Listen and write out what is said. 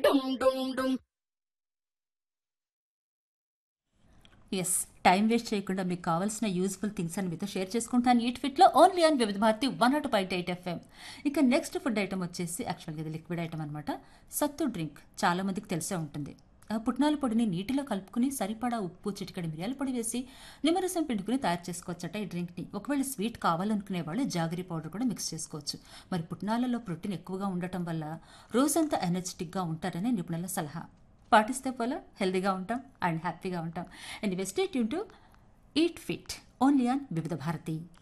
Dum dum dum. Yes time waste చేయకుండా మీకు కావాల్సిన యూజ్ఫుల్ థింగ్స్ అని మీతో షేర్ చేసుకుంటాను ఈట్ ఫిట్లో ఓన్లీ అని Vividh Bharati one nought point eight FM ఇక నెక్స్ట్ ఫుడ్ ఐటమ్ వచ్చేసి యాక్చువల్గా ఇది లిక్విడ్ ఐటమ్ అనమాట సత్తు డ్రింక్ చాలా మందికి తెలిసే ఉంటుంది ఆ పుట్నాల పొడిని నీటిలో కలుపుకుని సరిపడా ఉప్పు చిటికడి మిరియాల పొడి వేసి నిమ్మరసం పిండుకుని తయారు చేసుకోవచ్చట ఈ డ్రింక్ని ఒకవేళ స్వీట్ కావాలనుకునే వాళ్ళు జాగరీ పౌడర్ కూడా మిక్స్ చేసుకోవచ్చు మరి పుట్నాలలో ప్రోటీన్ ఎక్కువగా ఉండటం వల్ల రోజంతా ఎనర్జెటిక్గా ఉంటారనే నిపుణుల సలహా పాటిస్తే పోలా హెల్దీగా ఉంటాం అండ్ హ్యాపీగా ఉంటాం and stay tune to eat fit only on Vividh Bharati